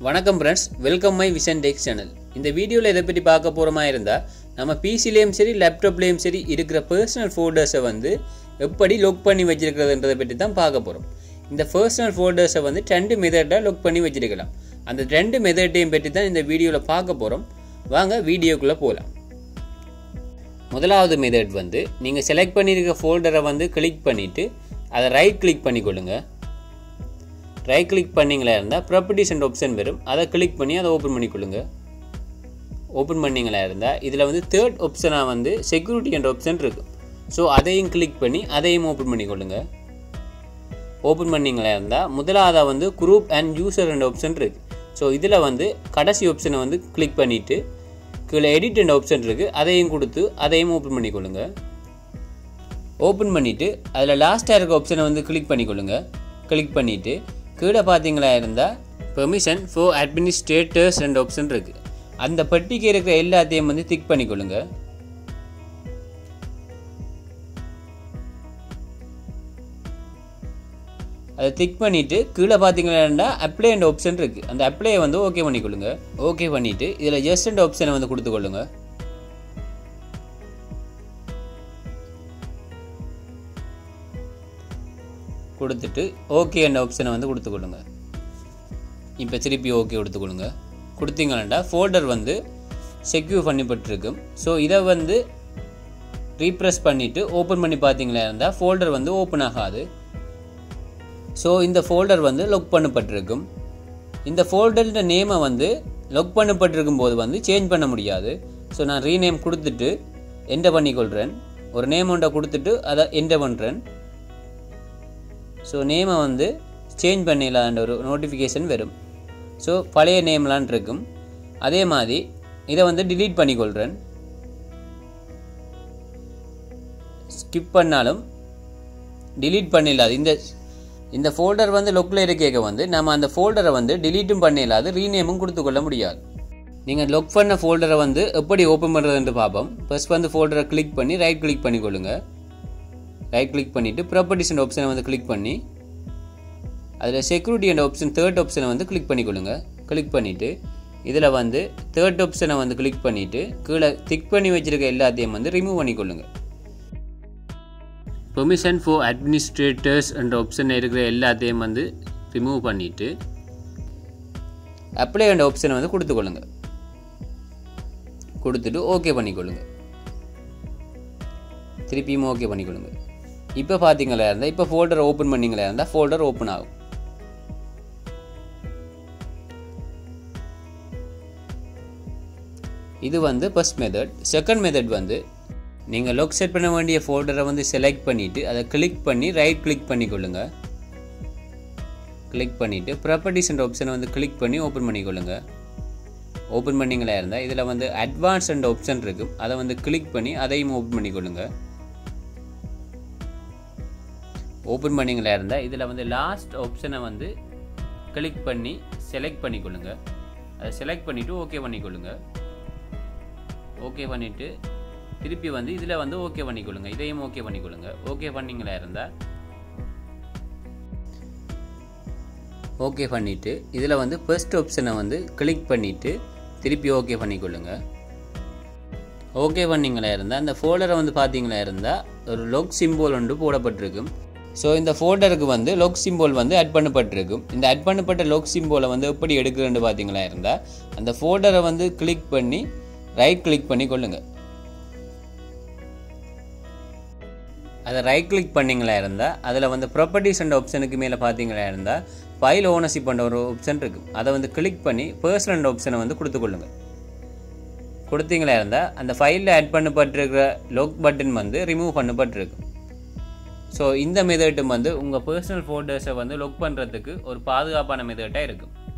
வணக்கம் friends welcome my vision tech channel இந்த வீடியோவில் எதை பற்றி பார்க்க போகிறோமா இருந்தால் நம்ம பிசிலேயும் சரி லேப்டாப்லேயும் சரி இருக்கிற பர்சனல் ஃபோல்டர்ஸை வந்து எப்படி லொக் பண்ணி வச்சிருக்கிறதுன்றதை பற்றி தான் பார்க்க போகிறோம் இந்த பர்சனல் ஃபோல்டர்ஸை வந்து ரெண்டு மெத்தடாக லொக் பண்ணி வச்சிருக்கலாம் அந்த ரெண்டு மெத்தட்டையும் பற்றி தான் இந்த வீடியோவில் பார்க்க போகிறோம் வாங்க வீடியோக்குள்ளே போகலாம் முதலாவது மெத்தட் வந்து நீங்கள் செலக்ட் பண்ணியிருக்க ஃபோல்டரை வந்து கிளிக் பண்ணிவிட்டு அதை ரைட் கிளிக் பண்ணிக்கொள்ளுங்க ரைட் கிளிக் பண்ணிங்களா இருந்தால் ப்ராப்பர்ட்டிஸ் அண்ட் ஆப்ஷன் வரும் அதை கிளிக் பண்ணி அதை ஓப்பன் பண்ணிக்கொள்ளுங்க ஓப்பன் பண்ணிங்களா இருந்தால் இதில் வந்து தேர்ட் ஆப்ஷனாக வந்து செக்யூரிட்டி அண்ட் ஆப்ஷன் இருக்கும் ஸோ அதையும் கிளிக் பண்ணி அதையும் ஓப்பன் பண்ணிக்கொள்ளுங்க ஓப்பன் பண்ணிங்களா இருந்தால் முதலாவதாக வந்து group and user and option இருக்குது ஸோ இதில் வந்து கடைசி ஆப்ஷனை வந்து கிளிக் பண்ணிவிட்டு கீழே எடிட் அண்ட் ஆப்ஷன் இருக்குது அதையும் கொடுத்து அதையும் ஓப்பன் பண்ணிக்கொள்ளுங்க ஓப்பன் பண்ணிவிட்டு அதில் லாஸ்ட்டாக இருக்க ஆப்ஷனை வந்து கிளிக் பண்ணிக்கொள்ளுங்க கிளிக் பண்ணிவிட்டு கீழே பார்த்தீங்களா இருந்தால் permission for administrators and option இருக்குது அந்த பெட்டிக்கு இருக்கிற எல்லாத்தையும் வந்து திக் பண்ணிக்கொள்ளுங்க அதை திக் பண்ணிவிட்டு கீழே பார்த்தீங்கன்னா அப்ளை அண்ட் ஆப்ஷன் இருக்குது அந்த அப்ளையை வந்து ஓகே பண்ணிக்கொள்ளுங்க ஓகே பண்ணிவிட்டு இதில் ஜஸ்ட் அண்ட் ஆப்ஷனை வந்து கொடுத்துக்கொள்ளுங்க கொடுத்துட்டு ஓகே என்ற ஆப்ஷனை வந்து கொடுத்துக்கொள்ளுங்க இப்போ திருப்பி ஓகே கொடுத்துக்கொள்ளுங்க கொடுத்தீங்கன்னா ஃபோல்டர் வந்து செக்யூர் பண்ணப்பட்டிருக்கும் ஸோ இதை வந்து ரீப்ரெஸ் பண்ணிவிட்டு ஓப்பன் பண்ணி பார்த்தீங்களா இருந்தால் ஃபோல்டர் வந்து ஓப்பன் ஆகாது ஸோ இந்த ஃபோல்டர் வந்து லொக் பண்ணப்பட்டிருக்கும் இந்த ஃபோல்டரோட நேமை வந்து லொக் பண்ணப்பட்டிருக்கும் போது வந்து சேஞ்ச் பண்ண முடியாது ஸோ நான் ரீநேம் கொடுத்துட்டு என்டர் பண்ணிக்கொள்கிறேன் ஒரு நேம் ஒன்றை கொடுத்துட்டு அதை என்டர் பண்ணுறேன் ஸோ நேமை வந்து சேஞ்ச் பண்ணிடலான்ற ஒரு நோட்டிஃபிகேஷன் வரும் ஸோ பழைய நேம்லான் இருக்கும் அதே மாதிரி இதை வந்து டிலீட் பண்ணிக்கொள்கிறேன் ஸ்கிப் பண்ணாலும் டிலீட் பண்ணிடலாது இந்த இந்த ஃபோல்டர் வந்து லொக்கில் இருக்கேக்க வந்து நம்ம அந்த ஃபோல்டரை வந்து டிலீட்டும் பண்ணிடலாது ரீநேமும் கொடுத்துக்கொள்ள முடியாது நீங்கள் லொக் பண்ண ஃபோல்டரை வந்து எப்படி ஓப்பன் பண்ணுறதுன்ட்டு பார்ப்போம் ஃபர்ஸ்ட் வந்து ஃபோல்டரை கிளிக் பண்ணி ரைட் கிளிக் பண்ணிக்கொள்ளுங்க ரைட் கிளிக் பண்ணிவிட்டு ப்ராப்பர்ட்டிஸ் அண்ட் ஆப்ஷனை வந்து கிளிக் பண்ணி அதில் செக்யூரிட்டி அண்ட் ஆப்ஷன் தேர்ட் ஆப்ஷனை வந்து கிளிக் பண்ணிக்கொள்ளுங்க கிளிக் பண்ணிவிட்டு இதில் வந்து தேர்ட் ஆப்ஷனை வந்து கிளிக் பண்ணிவிட்டு கீழே திக் பண்ணி வச்சுருக்க எல்லாத்தையும் வந்து ரிமூவ் பண்ணிக்கொள்ளுங்க பெர்மிஷன் ஃபார் அட்மினிஸ்ட்ரேட்டர்ஸ் என்ற ஆப்ஷன் இருக்கிற எல்லாத்தையும் வந்து ரிமூவ் பண்ணிவிட்டு அப்ளை என்ற ஆப்ஷனை வந்து கொடுத்துக்கொள்ளுங்க கொடுத்துட்டு ஓகே பண்ணிக்கொள்ளுங்க திருப்பியும் ஓகே பண்ணிக்கொள்ளுங்க இப்போ பார்த்தீங்களா இருந்தால் இப்போ ஃபோல்டர் ஓப்பன் பண்ணிங்களா இருந்தால் ஃபோல்டர் ஓப்பன் ஆகும் இது வந்து ஃபஸ்ட் மெத்தட் செகண்ட் மெத்தட் வந்து நீங்கள் லொக் செட் பண்ண வேண்டிய ஃபோல்டரை வந்து செலக்ட் பண்ணிவிட்டு அதை கிளிக் பண்ணி ரைட் கிளிக் பண்ணிக்கொள்ளுங்க கிளிக் பண்ணிவிட்டு ப்ராப்பர்ட்டிஸ் அண்ட் ஆப்ஷனை வந்து கிளிக் பண்ணி ஓப்பன் பண்ணிக்கொள்ளுங்க ஓப்பன் பண்ணிங்களா இருந்தால் இதில் வந்து அட்வான்ஸ் அண்ட் ஆப்ஷன் இருக்கும் அதை வந்து கிளிக் பண்ணி அதையும் ஓப்பன் பண்ணிக்கொள்ளுங்க ஓப்பன் பண்ணிங்களா இருந்தால் இதில் வந்து லாஸ்ட் ஆப்ஷனை வந்து கிளிக் பண்ணி செலக்ட் பண்ணிக்கொள்ளுங்க அதை செலக்ட் பண்ணிவிட்டு ஓகே பண்ணிக்கொள்ளுங்க ஓகே பண்ணிவிட்டு திருப்பி வந்து இதில் வந்து ஓகே பண்ணிக்கொள்ளுங்க இதையும் ஓகே பண்ணிக்கொள்ளுங்க ஓகே பண்ணிங்களா இருந்தால் ஓகே பண்ணிவிட்டு இதில் வந்து ஃபர்ஸ்ட் ஆப்ஷனை வந்து கிளிக் பண்ணிவிட்டு திருப்பி ஓகே பண்ணிக்கொள்ளுங்க ஓகே பண்ணிங்களா இருந்தால் அந்த ஃபோல்டரை வந்து பார்த்தீங்களா இருந்தால் ஒரு லொக் சிம்போல் ஒன்று போடப்பட்டிருக்கும் ஸோ இந்த ஃபோல்டருக்கு வந்து லொக் சிம்போல் வந்து ஆட் பண்ணப்பட்டிருக்கும் இந்த ஆட் பண்ணப்பட்ட லொக் சிம்போலை வந்து எப்படி எடுக்கிறேன்னு பார்த்தீங்களா இருந்தால் அந்த ஃபோல்டரை வந்து கிளிக் பண்ணி ரைட் கிளிக் பண்ணி கொள்ளுங்க அதை ரைட் கிளிக் பண்ணிங்களா இருந்தால் அதில் வந்து ப்ராப்பர்ட்டிஸ் அண்ட் ஆப்ஷனுக்கு மேலே பார்த்தீங்களா இருந்தால் ஃபைல் ஓனர்ஷிப் பண்ணுற ஒரு ஆப்ஷன் இருக்கும் அதை வந்து கிளிக் பண்ணி பர்சனல் அண்ட் ஆப்ஷனை வந்து கொடுத்துக்கொள்ளுங்க கொடுத்தீங்களா இருந்தால் அந்த ஃபைலில் ஆட் பண்ணப்பட்டிருக்கிற லொக் பட்டன் வந்து ரிமூவ் பண்ணப்பட்டிருக்கும் ஸோ இந்த மெத்தட்டும் வந்து உங்கள் பர்சனல் ஃபோல்டர்ஸை வந்து லொக் பண்ணுறதுக்கு ஒரு பாதுகாப்பான மெத்தட்டாக இருக்கும்